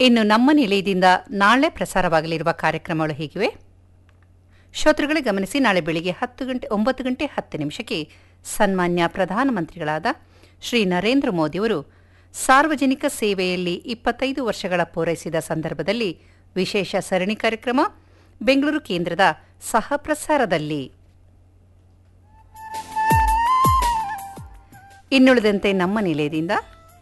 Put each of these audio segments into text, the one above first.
ಇನ್ನು ನಮ್ಮ ನಿಲಯದಿಂದ ನಾಳೆ ಪ್ರಸಾರವಾಗಲಿರುವ ಕಾರ್ಯಕ್ರಮಗಳು ಹೀಗಿವೆ ಶ್ರೋತೃಗಳೇ ಗಮನಿಸಿ ನಾಳೆ ಬೆಳಿಗ್ಗೆ ಹತ್ತು ಗಂಟೆ ಒಂಬತ್ತು ಗಂಟೆ ಹತ್ತು ನಿಮಿಷಕ್ಕೆ ಸನ್ಮಾನ್ಯ ಪ್ರಧಾನಮಂತ್ರಿಗಳಾದ ಶ್ರೀ ನರೇಂದ್ರ ಮೋದಿಯವರು ಸಾರ್ವಜನಿಕ ಸೇವೆಯಲ್ಲಿ ಇಪ್ಪತ್ತೈದು ವರ್ಷಗಳ ಪೂರೈಸಿದ ಸಂದರ್ಭದಲ್ಲಿ ವಿಶೇಷ ಸರಣಿ ಕಾರ್ಯಕ್ರಮ ಬೆಂಗಳೂರು ಕೇಂದ್ರದ ಸಹ ಪ್ರಸಾರದಲ್ಲಿ ಇನ್ನುಳಿದಂತೆ ನಮ್ಮ ನಿಲಯದಿಂದ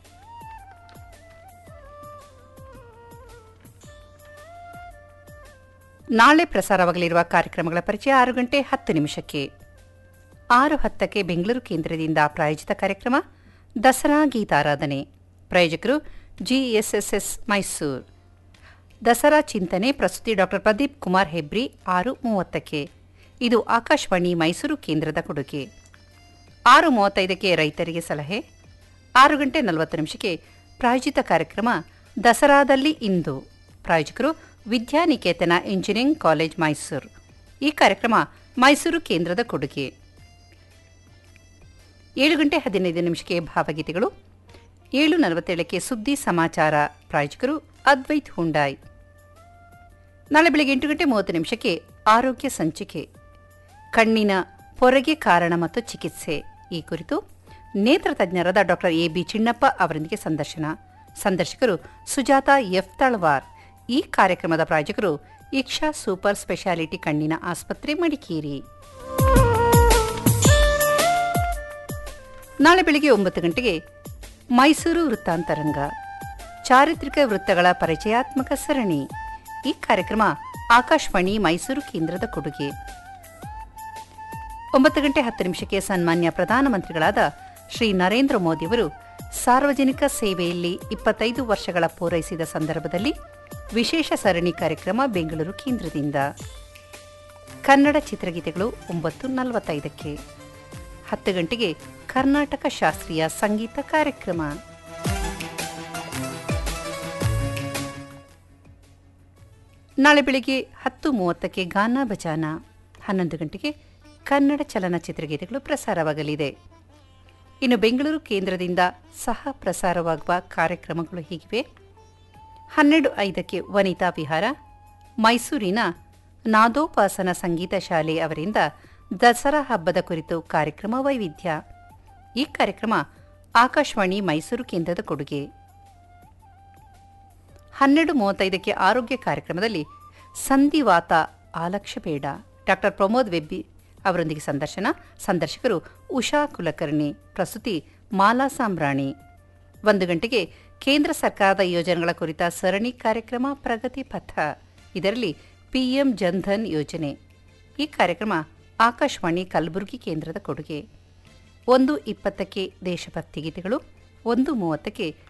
ನಾಳೆ ಪ್ರಸಾರವಾಗಲಿರುವ ಕಾರ್ಯಕ್ರಮಗಳ ಪರಿಚಯ ಆರು ಗಂಟೆ ಹತ್ತು ನಿಮಿಷಕ್ಕೆ ಆರು ಹತ್ತಕ್ಕೆ ಬೆಂಗಳೂರು ಕೇಂದ್ರದಿಂದ ಪ್ರಾಯೋಜಿತ ಕಾರ್ಯಕ್ರಮ ದಸರಾ ಗೀತಾರಾಧನೆ ಪ್ರಾಯೋಜಕರು ಜಿಎಸ್ಎಸ್ಎಸ್ ಮೈಸೂರು ದಸರಾ ಚಿಂತನೆ ಪ್ರಸ್ತುತಿ ಡಾಕ್ಟರ್ ಪ್ರದೀಪ್ ಕುಮಾರ್ ಹೆಬ್ರಿ ಆರು ಮೂವತ್ತಕ್ಕೆ ಇದು ಆಕಾಶವಾಣಿ ಮೈಸೂರು ಕೇಂದ್ರದ ಕೊಡುಗೆ ಆರು ಮೂವತ್ತೈದಕ್ಕೆ ರೈತರಿಗೆ ಸಲಹೆ ಆರು ಗಂಟೆ ನಲವತ್ತು ನಿಮಿಷಕ್ಕೆ ಪ್ರಾಯೋಜಿತ ಕಾರ್ಯಕ್ರಮ ದಸರಾದಲ್ಲಿ ಇಂದು ಪ್ರಾಯೋಜಕರು ವಿದ್ಯಾನಿಕೇತನ ಇಂಜಿನಿಯರಿಂಗ್ ಕಾಲೇಜ್ ಮೈಸೂರು ಈ ಕಾರ್ಯಕ್ರಮ ಮೈಸೂರು ಕೇಂದ್ರದ ಕೊಡುಗೆ ಏಳು ಗಂಟೆ ಹದಿನೈದು ನಿಮಿಷಕ್ಕೆ ಭಾವಗೀತೆಗಳು ಏಳು ನಲವತ್ತೇಳಕ್ಕೆ ಸುದ್ದಿ ಸಮಾಚಾರ ಪ್ರಾಯೋಜಕರು ಅದ್ವೈತ್ ಹುಂಡಾಯ್ ನಾಳೆ ಬೆಳಗ್ಗೆ ಎಂಟು ಗಂಟೆ ಮೂವತ್ತು ನಿಮಿಷಕ್ಕೆ ಆರೋಗ್ಯ ಸಂಚಿಕೆ ಕಣ್ಣಿನ ಪೊರೆಗೆ ಕಾರಣ ಮತ್ತು ಚಿಕಿತ್ಸೆ ಈ ಕುರಿತು ನೇತ್ರ ತಜ್ಞರಾದ ಡಾಕ್ಟರ್ ಎ ಬಿ ಚಿಣ್ಣಪ್ಪ ಅವರೊಂದಿಗೆ ಸಂದರ್ಶನ ಸಂದರ್ಶಕರು ಸುಜಾತ ಎಫ್ ತಳವಾರ್ ಈ ಕಾರ್ಯಕ್ರಮದ ಪ್ರಾಯೋಜಕರು ಇಕ್ಷಾ ಸೂಪರ್ ಸ್ಪೆಷಾಲಿಟಿ ಕಣ್ಣಿನ ಆಸ್ಪತ್ರೆ ಮಡಿಕೇರಿ ನಾಳೆ ಬೆಳಿಗ್ಗೆ ಒಂಬತ್ತು ಗಂಟೆಗೆ ಮೈಸೂರು ವೃತ್ತಾಂತರಂಗ ಚಾರಿತ್ರಿಕ ವೃತ್ತಗಳ ಪರಿಚಯಾತ್ಮಕ ಸರಣಿ ಈ ಕಾರ್ಯಕ್ರಮ ಆಕಾಶವಾಣಿ ಮೈಸೂರು ಕೇಂದ್ರದ ಕೊಡುಗೆ ಒಂಬತ್ತು ಗಂಟೆ ಹತ್ತು ನಿಮಿಷಕ್ಕೆ ಸನ್ಮಾನ್ಯ ಪ್ರಧಾನಮಂತ್ರಿಗಳಾದ ಶ್ರೀ ನರೇಂದ್ರ ಮೋದಿಯವರು ಸಾರ್ವಜನಿಕ ಸೇವೆಯಲ್ಲಿ ಇಪ್ಪತ್ತೈದು ವರ್ಷಗಳ ಪೂರೈಸಿದ ಸಂದರ್ಭದಲ್ಲಿ ವಿಶೇಷ ಸರಣಿ ಕಾರ್ಯಕ್ರಮ ಬೆಂಗಳೂರು ಕೇಂದ್ರದಿಂದ ಕನ್ನಡ ಚಿತ್ರಗೀತೆಗಳು ಒಂಬತ್ತು ನಲವತ್ತೈದಕ್ಕೆ ಹತ್ತು ಗಂಟೆಗೆ ಕರ್ನಾಟಕ ಶಾಸ್ತ್ರೀಯ ಸಂಗೀತ ಕಾರ್ಯಕ್ರಮ ನಾಳೆ ಬೆಳಿಗ್ಗೆ ಹತ್ತು ಮೂವತ್ತಕ್ಕೆ ಗಾನ ಭಜಾನ ಹನ್ನೊಂದು ಗಂಟೆಗೆ ಕನ್ನಡ ಚಲನಚಿತ್ರಗೀತೆಗಳು ಪ್ರಸಾರವಾಗಲಿದೆ ಇನ್ನು ಬೆಂಗಳೂರು ಕೇಂದ್ರದಿಂದ ಸಹ ಪ್ರಸಾರವಾಗುವ ಕಾರ್ಯಕ್ರಮಗಳು ಹೀಗಿವೆ ಹನ್ನೆರಡು ಐದಕ್ಕೆ ವನಿತಾ ವಿಹಾರ ಮೈಸೂರಿನ ನಾದೋಪಾಸನ ಸಂಗೀತ ಶಾಲೆ ಅವರಿಂದ ದಸರಾ ಹಬ್ಬದ ಕುರಿತು ಕಾರ್ಯಕ್ರಮ ವೈವಿಧ್ಯ ಈ ಕಾರ್ಯಕ್ರಮ ಆಕಾಶವಾಣಿ ಮೈಸೂರು ಕೇಂದ್ರದ ಕೊಡುಗೆ ಹನ್ನೆರಡು ಮೂವತ್ತೈದಕ್ಕೆ ಆರೋಗ್ಯ ಕಾರ್ಯಕ್ರಮದಲ್ಲಿ ಸಂಧಿವಾತ ಆಲಕ್ಷ್ಯ ಬೇಡ ಡಾಕ್ಟರ್ ಪ್ರಮೋದ್ ವೆಬ್ಬಿ ಅವರೊಂದಿಗೆ ಸಂದರ್ಶನ ಸಂದರ್ಶಕರು ಉಷಾ ಕುಲಕರ್ಣಿ ಪ್ರಸ್ತುತಿ ಮಾಲಾ ಸಾಂಬ್ರಾಣಿ ಒಂದು ಗಂಟೆಗೆ ಕೇಂದ್ರ ಸರ್ಕಾರದ ಯೋಜನೆಗಳ ಕುರಿತ ಸರಣಿ ಕಾರ್ಯಕ್ರಮ ಪ್ರಗತಿ ಪಥ ಇದರಲ್ಲಿ ಪಿಎಂ ಜನ್ಧನ್ ಯೋಜನೆ ಈ ಕಾರ್ಯಕ್ರಮ ಆಕಾಶವಾಣಿ ಕಲಬುರಗಿ ಕೇಂದ್ರದ ಕೊಡುಗೆ ಒಂದು ಇಪ್ಪತ್ತಕ್ಕೆ ದೇಶಭಕ್ತಿ ಗೀತೆಗಳು ಒಂದು ಮೂವತ್ತಕ್ಕೆ